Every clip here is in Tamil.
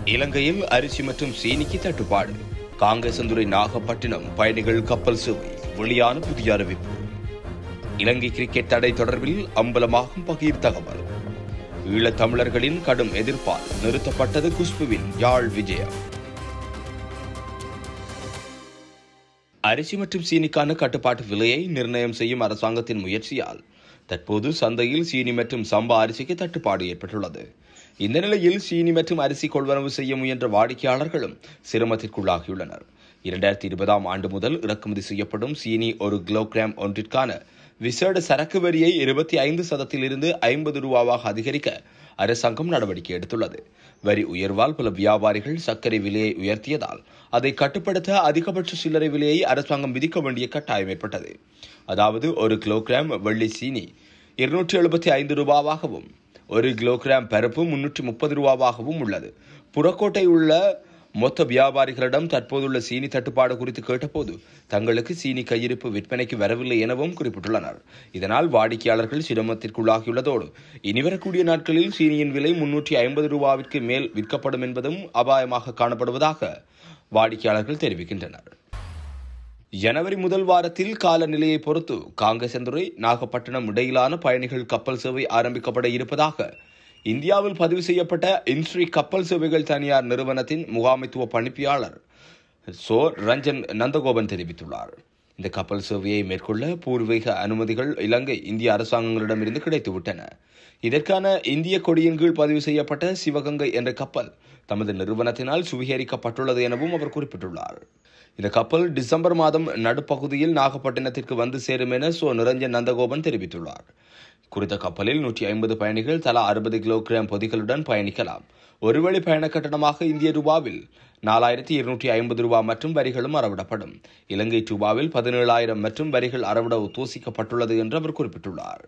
இலங்கையில் அரிசி மற்றும் சீனிக்கு தட்டுப்பாடு காங்கேசந்துறை நாகப்பட்டினம் பயணிகள் கப்பல் சேவை வெளியான புதிய அறிவிப்பு இலங்கை கிரிக்கெட் தடை தொடர்பில் அம்பலமாகும் பகீர் தகவல் ஈழத் தமிழர்களின் கடும் எதிர்ப்பால் நிறுத்தப்பட்டது குஷ்புவின் யாழ் விஜயம் அரிசி மற்றும் சீனிக்கான கட்டுப்பாட்டு விலையை நிர்ணயம் செய்யும் அரசாங்கத்தின் முயற்சியால் தற்போது சந்தையில் சீனி மற்றும் சம்பா அரிசிக்கு தட்டுப்பாடு ஏற்பட்டுள்ளது இந்த நிலையில் சீனி மற்றும் அரிசி கொள்வனவு செய்ய முயன்ற வாடிக்கையாளர்களும் சிரமத்திற்குள்ளாகியுள்ளனர் இரண்டாயிரத்தி இருபதாம் ஆண்டு முதல் இறக்குமதி செய்யப்படும் சீனி ஒரு கிலோகிராம் ஒன்றிற்கான விசேட சரக்கு வரியை இருபத்தி ஐந்து சதத்திலிருந்து ஐம்பது ரூபாவாக அதிகரிக்க அரசாங்கம் நடவடிக்கை எடுத்துள்ளது வரி உயர்வால் பல வியாபாரிகள் சர்க்கரை விலையை உயர்த்தியதால் அதை கட்டுப்படுத்த அதிகபட்ச சில்லறை விலையை அரசாங்கம் விதிக்க வேண்டிய கட்டாயம் ஏற்பட்டது அதாவது ஒரு கிலோகிராம் வெள்ளி சீனி இருநூற்றி எழுபத்தி ஐந்து ரூபாவாகவும் ஒரு கிலோகிராம் பருப்பு முன்னூற்றி முப்பது ரூபாவாகவும் உள்ளது புறக்கோட்டை உள்ள மொத்த வியாபாரிகளிடம் தற்போதுள்ள சீனி தட்டுப்பாடு குறித்து கேட்டபோது தங்களுக்கு சீனி கையிருப்பு விற்பனைக்கு வரவில்லை எனவும் குறிப்பிட்டுள்ளனர் இதனால் வாடிக்கையாளர்கள் சிரமத்திற்குள்ளாகியுள்ளதோடு இனிவரக்கூடிய நாட்களில் சீனியின் விலை முன்னூற்றி ஐம்பது ரூபாவிற்கு மேல் விற்கப்படும் என்பதும் அபாயமாக காணப்படுவதாக வாடிக்கையாளர்கள் தெரிவிக்கின்றனர் ஜனவரி முதல் வாரத்தில் காலநிலையை பொறுத்து காங்கேசந்துறை நாகப்பட்டினம் இடையிலான பயணிகள் கப்பல் சேவை ஆரம்பிக்கப்பட இருப்பதாக இந்தியாவில் பதிவு செய்யப்பட்ட இன்ஸ்ரீ கப்பல் சேவைகள் தனியார் நிறுவனத்தின் முகாமைத்துவ பணிப்பாளர் சோ ரஞ்சன் நந்தகோபன் தெரிவித்துள்ளார் இந்த கப்பல் சேவையை மேற்கொள்ள பூர்வீக அனுமதிகள் இலங்கை இந்திய அரசாங்கங்களிடமிருந்து கிடைத்துவிட்டன இதற்கான இந்திய கொடியின் கீழ் பதிவு செய்யப்பட்ட சிவகங்கை என்ற கப்பல் தமது நிறுவனத்தினால் சுவீகரிக்கப்பட்டுள்ளது எனவும் அவர் குறிப்பிட்டுள்ளார் இந்த கப்பல் டிசம்பர் மாதம் நடுப்பகுதியில் நாகப்பட்டினத்திற்கு வந்து சேரும் என சோ நிரஞ்சன் நந்தகோபன் தெரிவித்துள்ளார் குறித்த கப்பலில் நூற்றி ஐம்பது பயணிகள் தலா அறுபது கிலோகிராம் பொதிகளுடன் பயணிக்கலாம் ஒருவழி பயண கட்டணமாக இந்திய ரூபாவில் நாலாயிரத்தி இருநூற்றி ஐம்பது ரூபாய் மற்றும் வரிகளும் அறவிடப்படும் இலங்கை ரூபாவில் பதினேழாயிரம் மற்றும் வரிகள் அறவிட உத்தோசிக்கப்பட்டுள்ளது என்று அவர் குறிப்பிட்டுள்ளார்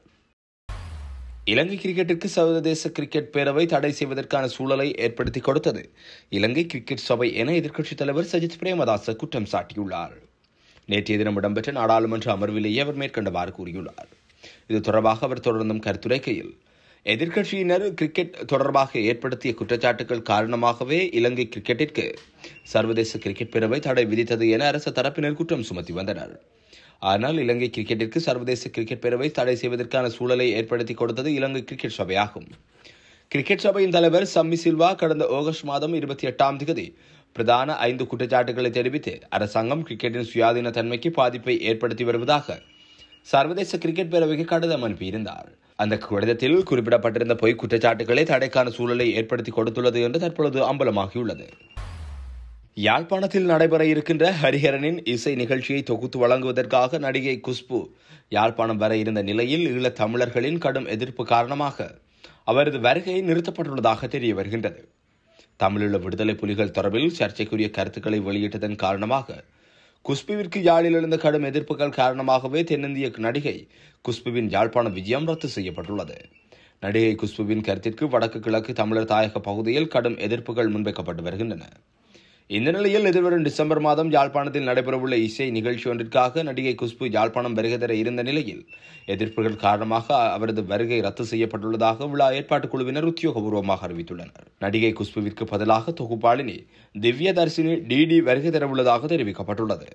இலங்கை கிரிக்கெட்டிற்கு சர்வதேச கிரிக்கெட் பேரவை தடை செய்வதற்கான சூழலை ஏற்படுத்தி கொடுத்தது இலங்கை கிரிக்கெட் சபை என எதிர்க்கட்சித் தலைவர் சஜித் பிரேமதாச குற்றம் சாட்டியுள்ளார் நேற்றைய தினம் இடம்பெற்ற நாடாளுமன்ற அமர்விலேயே அவர் மேற்கண்டவாறு கூறியுள்ளார் இது தொடர்பாக அவர் தொடர்ந்தும் கருத்துரைக்கையில் எதிர்க்கட்சியினர் கிரிக்கெட் தொடர்பாக ஏற்படுத்திய குற்றச்சாட்டுகள் காரணமாகவே இலங்கை கிரிக்கெட்டிற்கு சர்வதேச கிரிக்கெட் பேரவை தடை விதித்தது என அரசு தரப்பினர் குற்றம் சுமத்தி வந்தனர் ஆனால் இலங்கை கிரிக்கெட்டிற்கு சர்வதேச கிரிக்கெட் பேரவை தடை செய்வதற்கான சூழலை ஏற்படுத்தி கொடுத்தது இலங்கை கிரிக்கெட் சபையாகும் கிரிக்கெட் சபையின் தலைவர் சம்மி சில்வா கடந்த ஆகஸ்ட் மாதம் இருபத்தி எட்டாம் தேதி பிரதான ஐந்து குற்றச்சாட்டுகளை தெரிவித்து அரசாங்கம் கிரிக்கெட்டின் சுயாதீன தன்மைக்கு பாதிப்பை ஏற்படுத்தி வருவதாக சர்வதேச கிரிக்கெட் பேரவைக்கு கடிதம் அனுப்பியிருந்தார் அந்த கடிதத்தில் குறிப்பிடப்பட்டிருந்த பொய் குற்றச்சாட்டுகளை தடைக்கான சூழலை ஏற்படுத்தி கொடுத்துள்ளது என்று தற்பொழுது அம்பலமாகியுள்ளது யாழ்ப்பாணத்தில் நடைபெற இருக்கின்ற ஹரிஹரனின் இசை நிகழ்ச்சியை தொகுத்து வழங்குவதற்காக நடிகை குஷ்பு யாழ்ப்பாணம் வர இருந்த நிலையில் ஈழத் தமிழர்களின் கடும் எதிர்ப்பு காரணமாக அவரது வருகை நிறுத்தப்பட்டுள்ளதாக தெரிய வருகின்றது தமிழீழ விடுதலை புலிகள் தொடர்பில் சர்ச்சைக்குரிய கருத்துக்களை வெளியிட்டதன் காரணமாக குஷ்புவிற்கு யாழில் எழுந்த கடும் எதிர்ப்புகள் காரணமாகவே தென்னிந்திய நடிகை குஷ்புவின் யாழ்ப்பாண விஜயம் ரத்து செய்யப்பட்டுள்ளது நடிகை குஷ்புவின் கருத்திற்கு வடக்கு கிழக்கு தமிழர் தாயக பகுதியில் கடும் எதிர்ப்புகள் முன்வைக்கப்பட்டு வருகின்றன இந்த நிலையில் எதிர்வரும் டிசம்பர் மாதம் யாழ்ப்பாணத்தில் நடைபெறவுள்ள இசை நிகழ்ச்சி ஒன்றிற்காக நடிகை குஷ்பு யாழ்ப்பாணம் வருகை தர இருந்த நிலையில் எதிர்ப்புகள் காரணமாக அவரது வருகை ரத்து செய்யப்பட்டுள்ளதாக விழா ஏற்பாட்டுக் குழுவினர் உத்தியோகபூர்வமாக அறிவித்துள்ளனர் நடிகை குஷ்புவிற்கு பதிலாக தொகுப்பாளினி திவ்ய தர்சினி டிடி வருகை தரவுள்ளதாக தெரிவிக்கப்பட்டுள்ளது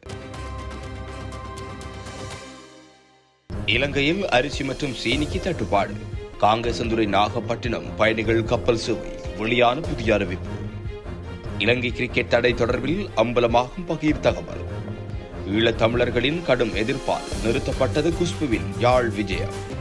இலங்கையில் அரிசி மற்றும் சீனிக்கு தட்டுப்பாடு காங்கேசந்துறை நாகப்பட்டினம் பயணிகள் கப்பல் சேவை வெளியான புதிய அறிவிப்பு இலங்கை கிரிக்கெட் தடை தொடர்பில் அம்பலமாகும் பகீர் தகவல் ஈழத் தமிழர்களின் கடும் எதிர்ப்பால் நிறுத்தப்பட்டது குஷ்புவின் யாழ் விஜயம்